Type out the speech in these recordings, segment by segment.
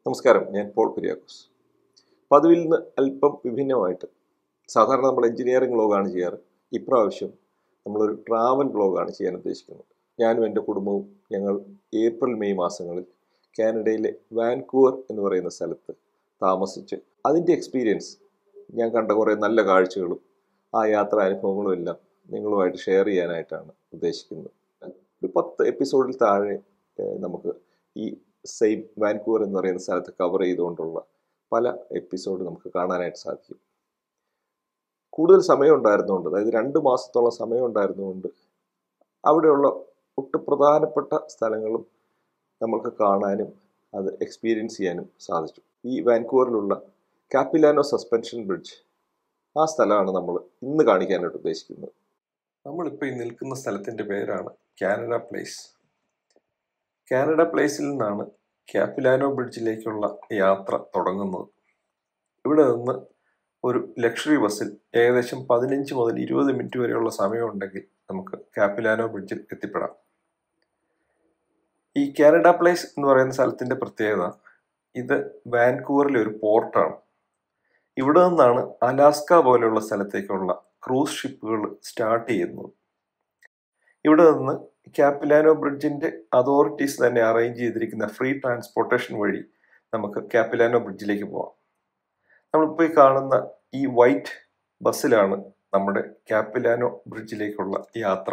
നമസ്കാരം ഞാൻ പോൾ കുര്യാക്കോസ് പതിവിൽ നിന്ന് അല്പം വിഭിന്നമായിട്ട് സാധാരണ നമ്മൾ എഞ്ചിനീയറിംഗ് വ്ളോഗാണ് ചെയ്യാറ് ഇപ്രാവശ്യം നമ്മളൊരു ട്രാവൽ വ്ളോഗാണ് ചെയ്യാൻ ഉദ്ദേശിക്കുന്നത് ഞാനും എൻ്റെ കുടുംബവും ഞങ്ങൾ ഏപ്രിൽ മെയ് മാസങ്ങളിൽ കാനഡയിലെ വാൻകൂവർ എന്ന് പറയുന്ന സ്ഥലത്ത് താമസിച്ച് അതിൻ്റെ എക്സ്പീരിയൻസ് ഞാൻ കണ്ട കുറേ നല്ല കാഴ്ചകളും ആ യാത്രാ അനുഭവങ്ങളും എല്ലാം നിങ്ങളുമായിട്ട് ഷെയർ ചെയ്യാനായിട്ടാണ് ഉദ്ദേശിക്കുന്നത് ഒരു പത്ത് എപ്പിസോഡിൽ താഴെ ഏഹ്, നമുക്ക് ഈ സെയിം വാൻകൂവർ എന്ന് പറയുന്ന സ്ഥലത്ത് കവർ ചെയ്തുകൊണ്ടുള്ള പല എപ്പിസോഡ് നമുക്ക് കാണാനായിട്ട് സാധിക്കും കൂടുതൽ സമയം ഉണ്ടായിരുന്നുകൊണ്ട് അതായത് രണ്ട് മാസത്തോളം സമയം ഉണ്ടായിരുന്നുകൊണ്ട് അവിടെയുള്ള ഒട്ട് പ്രധാനപ്പെട്ട സ്ഥലങ്ങളും നമുക്ക് കാണാനും അത് എക്സ്പീരിയൻസ് ചെയ്യാനും സാധിച്ചു ഈ വാൻകൂവറിലുള്ള കാപ്പിലാനോ സസ്പെൻഷൻ ബ്രിഡ്ജ് ആ സ്ഥലമാണ് നമ്മൾ ഇന്ന് കാണിക്കാനായിട്ട് ഉദ്ദേശിക്കുന്നത് നമ്മളിപ്പോൾ ഈ നിൽക്കുന്ന സ്ഥലത്തിൻ്റെ പേരാണ് കാനഡ പ്ലേസ് കാനഡ പ്ലേസിൽ നിന്നാണ് ക്യാപിലാനോ ബ്രിഡ്ജിലേക്കുള്ള യാത്ര തുടങ്ങുന്നത് ഇവിടെ നിന്ന് ഒരു ലക്ഷറി ബസ്സിൽ ഏകദേശം പതിനഞ്ച് മുതൽ ഇരുപത് മിനിറ്റ് വരെയുള്ള സമയമുണ്ടെങ്കിൽ നമുക്ക് ക്യാപിലാനോ ബ്രിഡ്ജിൽ എത്തിപ്പെടാം ഈ കാനഡ പ്ലേസ് എന്ന് പറയുന്ന സ്ഥലത്തിന്റെ പ്രത്യേകത ഇത് വാൻകൂവറിലെ ഒരു പോർട്ടാണ് ഇവിടെ നിന്നാണ് അലാസ്ക പോലെയുള്ള സ്ഥലത്തേക്കുള്ള ക്രൂസ് ഷിപ്പുകൾ സ്റ്റാർട്ട് ചെയ്യുന്നത് ഇവിടെ നിന്ന് ക്യാപിലാനോ ബ്രിഡ്ജിന്റെ അതോറിറ്റീസ് തന്നെ അറേഞ്ച് ചെയ്തിരിക്കുന്ന ഫ്രീ ട്രാൻസ്പോർട്ടേഷൻ വഴി നമുക്ക് ക്യാപിലാനോ ബ്രിഡ്ജിലേക്ക് പോവാം നമ്മളിപ്പോൾ ഈ കാണുന്ന ഈ വൈറ്റ് ബസ്സിലാണ് നമ്മുടെ ക്യാപിലാനോ ബ്രിഡ്ജിലേക്കുള്ള യാത്ര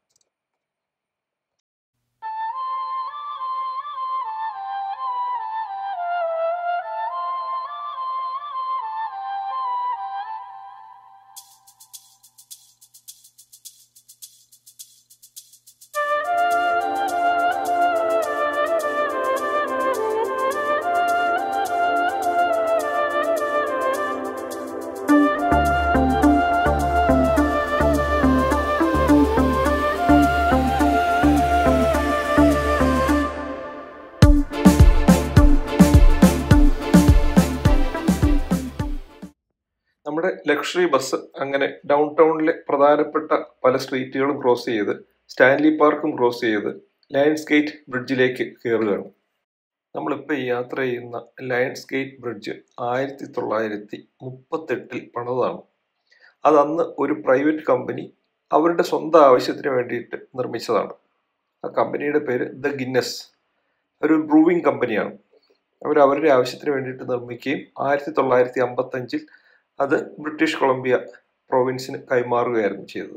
നമ്മുടെ ലക്ഷറി ബസ് അങ്ങനെ ഡൗൺ ടൗണിലെ പ്രധാനപ്പെട്ട പല സ്ട്രീറ്റുകളും ക്രോസ് ചെയ്ത് സ്റ്റാൻലി പാർക്കും ക്രോസ് ചെയ്ത് ലയൺസ് ഗേറ്റ് ബ്രിഡ്ജിലേക്ക് കയറുകയാണ് നമ്മളിപ്പോൾ ഈ യാത്ര ചെയ്യുന്ന ലയൺസ് ഗേറ്റ് ബ്രിഡ്ജ് ആയിരത്തി തൊള്ളായിരത്തി മുപ്പത്തെട്ടിൽ പണിതാണ് അത് അന്ന് ഒരു പ്രൈവറ്റ് കമ്പനി അവരുടെ സ്വന്തം ആവശ്യത്തിന് വേണ്ടിയിട്ട് നിർമ്മിച്ചതാണ് ആ കമ്പനിയുടെ പേര് ദ ഗിന്നസ് ഒരു ബ്രൂവിംഗ് കമ്പനിയാണ് അവർ അവരുടെ ആവശ്യത്തിന് വേണ്ടിയിട്ട് നിർമ്മിക്കുകയും ആയിരത്തി തൊള്ളായിരത്തി അമ്പത്തഞ്ചിൽ അത് ബ്രിട്ടീഷ് കൊളംബിയ പ്രൊവിൻസിന് കൈമാറുകയായിരുന്നു ചെയ്തത്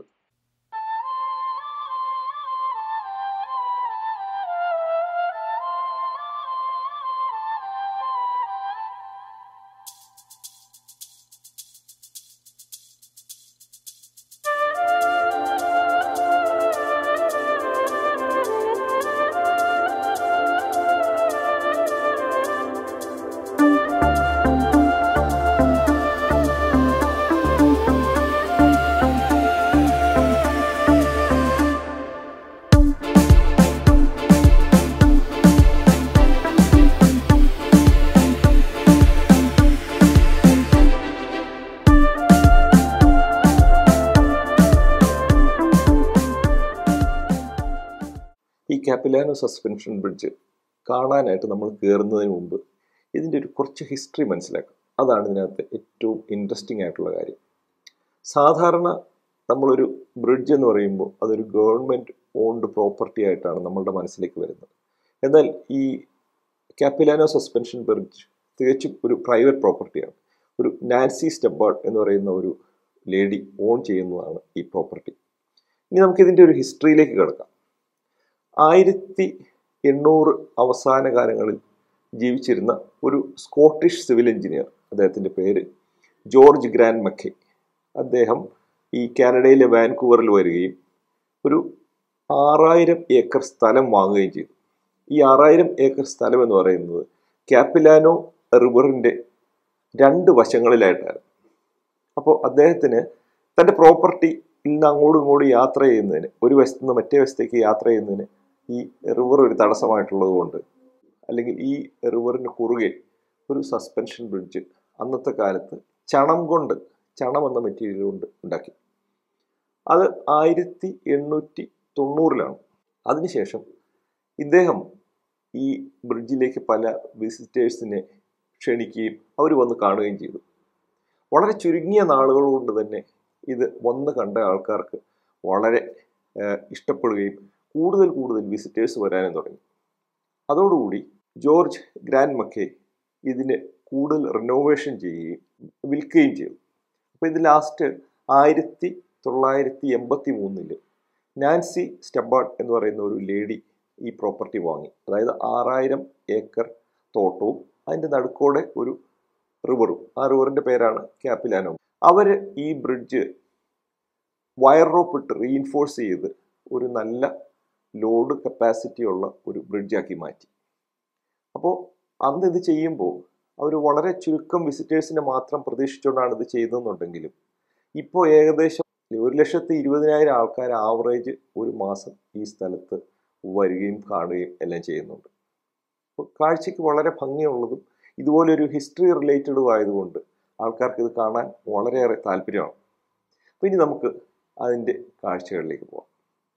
ഈ കാപ്പിലാനോ സസ്പെൻഷൻ ബ്രിഡ്ജ് കാണാനായിട്ട് നമ്മൾ കയറുന്നതിന് മുമ്പ് ഇതിൻ്റെ ഒരു കുറച്ച് ഹിസ്റ്ററി മനസ്സിലാക്കുക അതാണ് ഇതിനകത്ത് ഏറ്റവും ഇൻട്രസ്റ്റിംഗ് ആയിട്ടുള്ള കാര്യം സാധാരണ നമ്മളൊരു ബ്രിഡ്ജ് എന്ന് പറയുമ്പോൾ അതൊരു ഗവൺമെൻറ് ഓൺഡ് പ്രോപ്പർട്ടി ആയിട്ടാണ് നമ്മളുടെ മനസ്സിലേക്ക് വരുന്നത് എന്നാൽ ഈ കാപ്പിലാനോ സസ്പെൻഷൻ ബ്രിഡ്ജ് തികച്ചും ഒരു പ്രൈവറ്റ് പ്രോപ്പർട്ടിയാണ് ഒരു നാൻസി സ്റ്റെബാർഡ് എന്ന് പറയുന്ന ഒരു ലേഡി ഓൺ ചെയ്യുന്നതാണ് ഈ പ്രോപ്പർട്ടി ഇനി നമുക്കിതിൻ്റെ ഒരു ഹിസ്റ്ററിയിലേക്ക് കിടക്കാം ആയിരത്തി എണ്ണൂറ് അവസാന കാലങ്ങളിൽ ജീവിച്ചിരുന്ന ഒരു സ്കോട്ടിഷ് സിവിൽ എഞ്ചിനീയർ അദ്ദേഹത്തിൻ്റെ പേര് ജോർജ് ഗ്രാൻഡ് മക്കേ അദ്ദേഹം ഈ കാനഡയിലെ വാൻകൂവറിൽ വരികയും ഒരു ആറായിരം ഏക്കർ സ്ഥലം വാങ്ങുകയും ചെയ്തു ഈ ആറായിരം ഏക്കർ സ്ഥലം എന്ന് പറയുന്നത് ക്യാപ്പിലാനോ റിവറിൻ്റെ രണ്ട് വശങ്ങളിലായിട്ടായിരുന്നു അപ്പോൾ അദ്ദേഹത്തിന് തൻ്റെ പ്രോപ്പർട്ടി നിന്ന് അങ്ങോട്ടും ഇങ്ങോട്ടും യാത്ര ചെയ്യുന്നതിന് ഒരു വശത്ത് നിന്ന് മറ്റേ വശത്തേക്ക് യാത്ര ചെയ്യുന്നതിന് ഈ റിവർ ഒരു തടസ്സമായിട്ടുള്ളത് കൊണ്ട് അല്ലെങ്കിൽ ഈ റിവറിന് കുറുകെ ഒരു സസ്പെൻഷൻ ബ്രിഡ്ജ് അന്നത്തെ കാലത്ത് ചണം കൊണ്ട് ചണം എന്ന മെറ്റീരിയൽ കൊണ്ട് ഉണ്ടാക്കി അത് ആയിരത്തി എണ്ണൂറ്റി തൊണ്ണൂറിലാണ് അതിനുശേഷം ഇദ്ദേഹം ഈ ബ്രിഡ്ജിലേക്ക് പല വിസിറ്റേഴ്സിനെ ക്ഷണിക്കുകയും അവർ വന്ന് കാണുകയും ചെയ്തു വളരെ ചുരുങ്ങിയ നാളുകൾ കൊണ്ട് തന്നെ ഇത് വന്ന് കണ്ട ആൾക്കാർക്ക് വളരെ ഏഹ്, ഇഷ്ടപ്പെടുകയും കൂടുതൽ കൂടുതൽ വിസിറ്റേഴ്സ് വരാനും തുടങ്ങി അതോടുകൂടി ജോർജ് ഗ്രാൻഡ് മക്കേ ഇതിന് കൂടുതൽ റിനോവേഷൻ ചെയ്യുകയും വിൽക്കുകയും ചെയ്തു അപ്പോൾ ഇത് ലാസ്റ്റ് ആയിരത്തി തൊള്ളായിരത്തി എൺപത്തി മൂന്നില് നാൻസി സ്റ്റബാർഡ് എന്ന് പറയുന്ന ഒരു ലേഡി ഈ പ്രോപ്പർട്ടി വാങ്ങി അതായത് ആറായിരം ഏക്കർ തോട്ടവും അതിൻ്റെ നടുക്കോടെ ഒരു റിവറും ആ റിവറിൻ്റെ പേരാണ് ക്യാപ്പിലാനോ അവർ ഈ ബ്രിഡ്ജ് വയർ റോപ്പ് ഇട്ട് റീഇൻഫോഴ്സ് ചെയ്ത് ഒരു നല്ല ലോഡ് കപ്പാസിറ്റി ഉള്ള ഒരു ബ്രിഡ്ജാക്കി മാറ്റി അപ്പോൾ അന്ന് ഇത് ചെയ്യുമ്പോൾ അവർ വളരെ ചുരുക്കം വിസിറ്റേഴ്സിനെ മാത്രം പ്രതീക്ഷിച്ചുകൊണ്ടാണ് ഇത് ചെയ്തതെന്നുണ്ടെങ്കിലും ഇപ്പോൾ ഏകദേശം ഒരു ലക്ഷത്തി ഇരുപതിനായിരം ആൾക്കാർ ആവറേജ് ഒരു മാസം ഈ സ്ഥലത്ത് വരികയും കാണുകയും എല്ലാം ചെയ്യുന്നുണ്ട് അപ്പോൾ കാഴ്ചയ്ക്ക് വളരെ ഭംഗിയുള്ളതും ഇതുപോലൊരു ഹിസ്റ്ററി റിലേറ്റഡും ആയതുകൊണ്ട് ആൾക്കാർക്ക് ഇത് കാണാൻ വളരെയേറെ താല്പര്യമാണ് അപ്പോൾ ഇനി നമുക്ക് അതിൻ്റെ കാഴ്ചകളിലേക്ക് പോകാം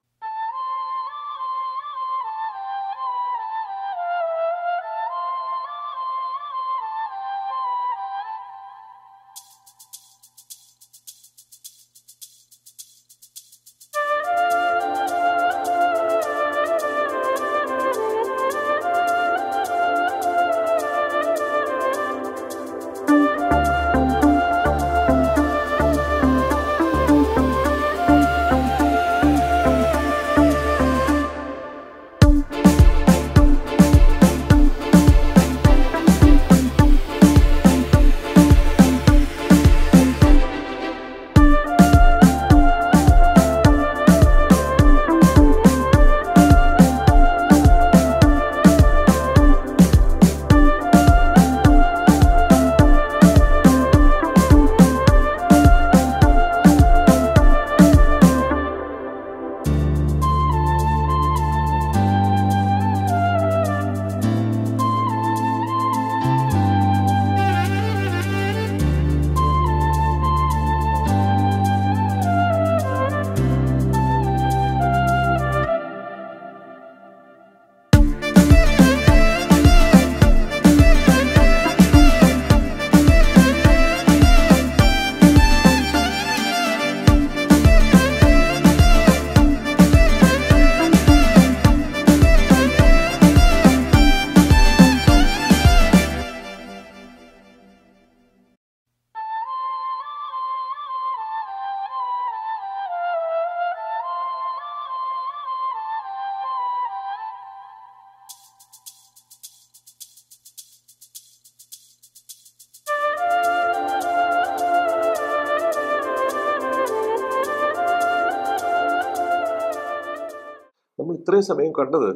നമ്മൾ ഇത്രയും സമയം കണ്ടത്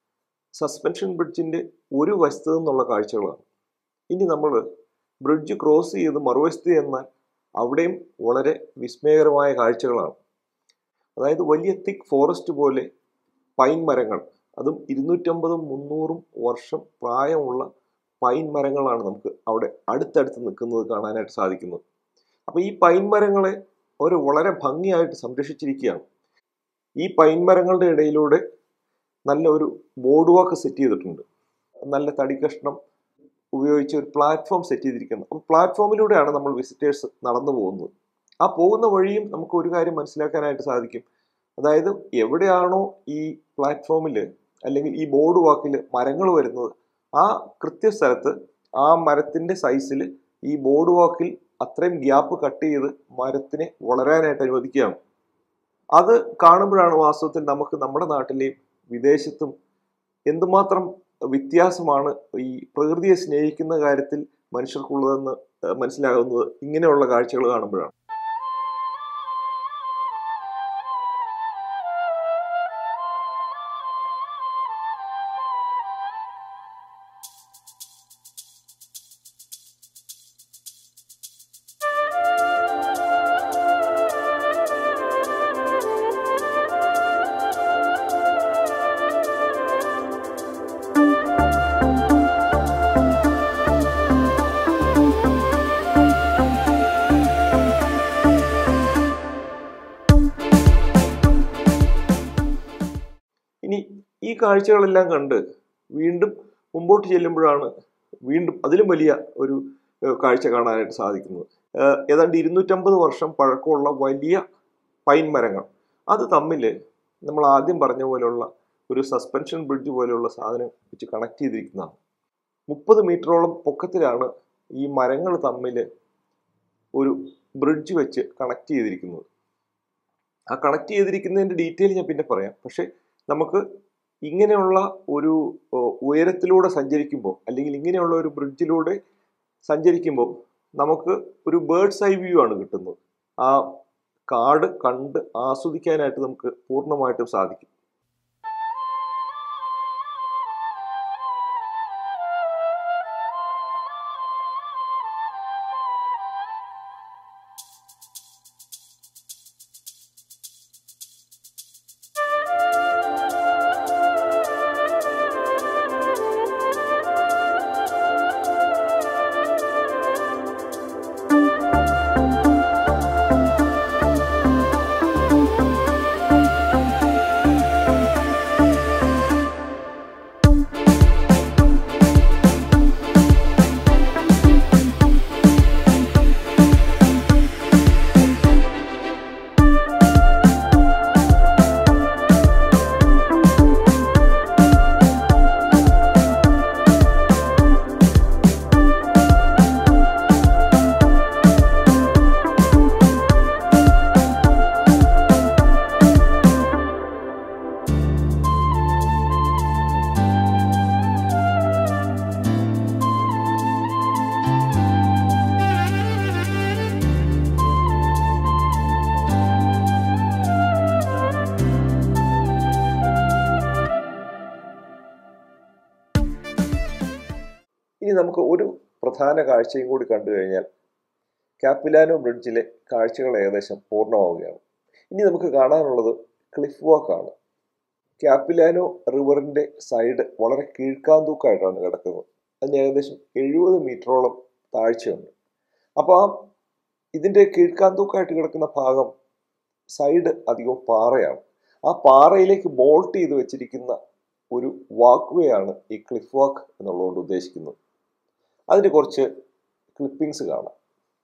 സസ്പെൻഷൻ ബ്രിഡ്ജിൻ്റെ ഒരു വശത്തു നിന്നുള്ള കാഴ്ചകളാണ് ഇനി നമ്മൾ ബ്രിഡ്ജ് ക്രോസ് ചെയ്ത് മറുവശത്ത് ചെന്നാൽ അവിടെയും വളരെ വിസ്മയകരമായ കാഴ്ചകളാണ് അതായത് വലിയ തിക്ക് ഫോറസ്റ്റ് പോലെ പൈൻ മരങ്ങൾ അതും ഇരുന്നൂറ്റമ്പതും മുന്നൂറും വർഷം പ്രായമുള്ള പൈൻ മരങ്ങളാണ് നമുക്ക് അവിടെ അടുത്തടുത്ത് നിൽക്കുന്നത് കാണാനായിട്ട് സാധിക്കുന്നത് അപ്പോൾ ഈ പൈൻ മരങ്ങളെ അവർ വളരെ ഭംഗിയായിട്ട് സംരക്ഷിച്ചിരിക്കുകയാണ് ഈ പൈൻ മരങ്ങളുടെ ഇടയിലൂടെ നല്ല ഒരു ബോർഡ് വാക്ക് സെറ്റ് ചെയ്തിട്ടുണ്ട് നല്ല തടി കഷ്ണം ഉപയോഗിച്ച് ഒരു പ്ലാറ്റ്ഫോം സെറ്റ് ചെയ്തിരിക്കുന്നത് അപ്പോൾ പ്ലാറ്റ്ഫോമിലൂടെയാണ് നമ്മൾ വിസിറ്റേഴ്സ് നടന്നു പോകുന്നത് ആ പോകുന്ന വഴിയും നമുക്ക് ഒരു കാര്യം മനസ്സിലാക്കാനായിട്ട് സാധിക്കും അതായത് എവിടെയാണോ ഈ പ്ലാറ്റ്ഫോമിൽ അല്ലെങ്കിൽ ഈ ബോർഡ് വാക്കിൽ മരങ്ങൾ വരുന്നത് ആ കൃത്യസ്ഥലത്ത് ആ മരത്തിന്റെ സൈസിൽ ഈ ബോർഡ് വാക്കിൽ അത്രയും ഗ്യാപ്പ് കട്ട് ചെയ്ത് മരത്തിനെ വളരാനായിട്ട് അനുവദിക്കുകയാണ് അത് കാണുമ്പോഴാണ് വാസ്തവത്തിൽ നമുക്ക് നമ്മുടെ നാട്ടിലെയും വിദേശത്തും എന്തുമാത്രം വ്യത്യാസമാണ് ഈ പ്രകൃതിയെ സ്നേഹിക്കുന്ന കാര്യത്തിൽ മനുഷ്യർക്കുള്ളതെന്ന് ഏഹ് മനസ്സിലാകുന്നത് ഇങ്ങനെയുള്ള കാഴ്ചകൾ കാണുമ്പോഴാണ് ഇനി ഈ കാഴ്ചകളെല്ലാം കണ്ട് വീണ്ടും മുമ്പോട്ട് ചെല്ലുമ്പോഴാണ് വീണ്ടും അതിലും വലിയ ഒരു ഏഹ്, കാഴ്ച കാണാനായിട്ട് സാധിക്കുന്നത് ഏഹ്, ഏതാണ്ട് ഇരുന്നൂറ്റമ്പത് വർഷം പഴക്കമുള്ള വലിയ പൈൻ മരങ്ങൾ അത് തമ്മിൽ നമ്മൾ ആദ്യം പറഞ്ഞ പോലെയുള്ള ഒരു സസ്പെൻഷൻ ബ്രിഡ്ജ് പോലെയുള്ള സാധനം വെച്ച് കണക്ട് ചെയ്തിരിക്കുന്നതാണ് മുപ്പത് മീറ്ററോളം പൊക്കത്തിലാണ് ഈ മരങ്ങൾ തമ്മിൽ ഒരു ബ്രിഡ്ജ് വെച്ച് കണക്ട് ചെയ്തിരിക്കുന്നത് ആ കണക്ട് ചെയ്തിരിക്കുന്നതിൻ്റെ ഡീറ്റെയിൽ ഞാൻ പിന്നെ പറയാം പക്ഷേ നമുക്ക് ഇങ്ങനെയുള്ള ഒരു ഓ, ഉയരത്തിലൂടെ സഞ്ചരിക്കുമ്പോൾ അല്ലെങ്കിൽ ഇങ്ങനെയുള്ള ഒരു ബ്രിഡ്ജിലൂടെ സഞ്ചരിക്കുമ്പോൾ നമുക്ക് ഒരു ബേർഡ്സ് ഐ വ്യൂ ആണ് കിട്ടുന്നത് ആ കാട് കണ്ട് ആസ്വദിക്കാനായിട്ട് നമുക്ക് പൂർണ്ണമായിട്ടും സാധിക്കും ഇനി നമുക്ക് ഒരു പ്രധാന കാഴ്ചയും കൂടി കണ്ടു കഴിഞ്ഞാൽ കാപ്പിലാനോ ബ്രിഡ്ജിലെ കാഴ്ചകൾ ഏകദേശം പൂർണ്ണമാവുകയാണ് ഇനി നമുക്ക് കാണാനുള്ളത് ക്ലിഫ് വാക്കാണ് കാപ്പിലാനോ റിവറിന്റെ സൈഡ് വളരെ കീഴ്ക്കാന്തൂക്കായിട്ടാണ് കിടക്കുന്നത് അതിന് ഏകദേശം എഴുപത് മീറ്ററോളം താഴ്ചയുണ്ട് അപ്പോൾ ആ ഇതിന്റെ കീഴ്ക്കാന്തൂക്കായിട്ട് കിടക്കുന്ന ഭാഗം സൈഡ് അധികം പാറയാണ് ആ പാറയിലേക്ക് ബോൾട്ട് ചെയ്ത് വെച്ചിരിക്കുന്ന ഒരു വാക്ക് വേ ആണ് ഈ ക്ലിഫ് വാക്ക് എന്നുള്ളതുകൊണ്ട് ഉദ്ദേശിക്കുന്നത് അതിന് കുറച്ച് ക്ലിപ്പിംഗ്സ് കാണാം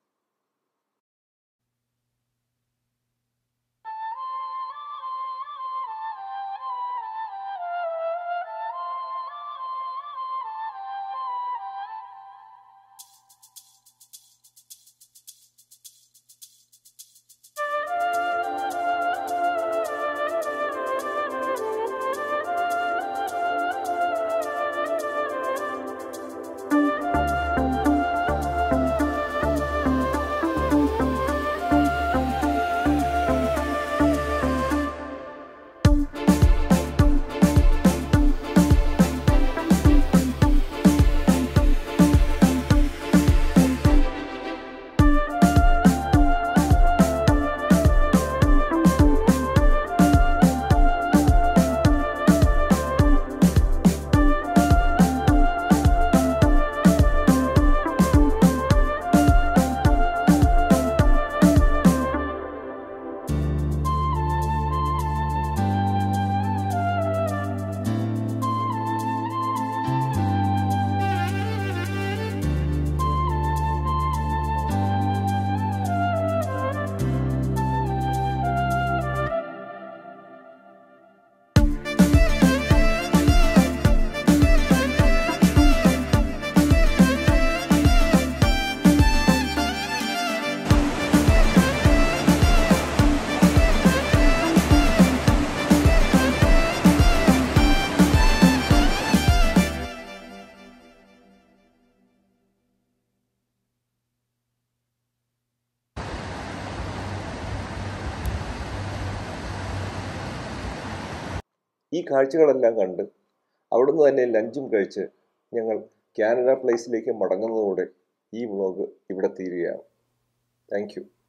ഈ കാഴ്ചകളെല്ലാം കണ്ട് അവിടുന്ന് തന്നെ ലഞ്ചും കഴിച്ച് ഞങ്ങൾ കാനഡ പ്ലേസിലേക്ക് മടങ്ങുന്നതോടെ ഈ വ്ളോഗ് ഇവിടെ തീരുകയാണ് താങ്ക് യു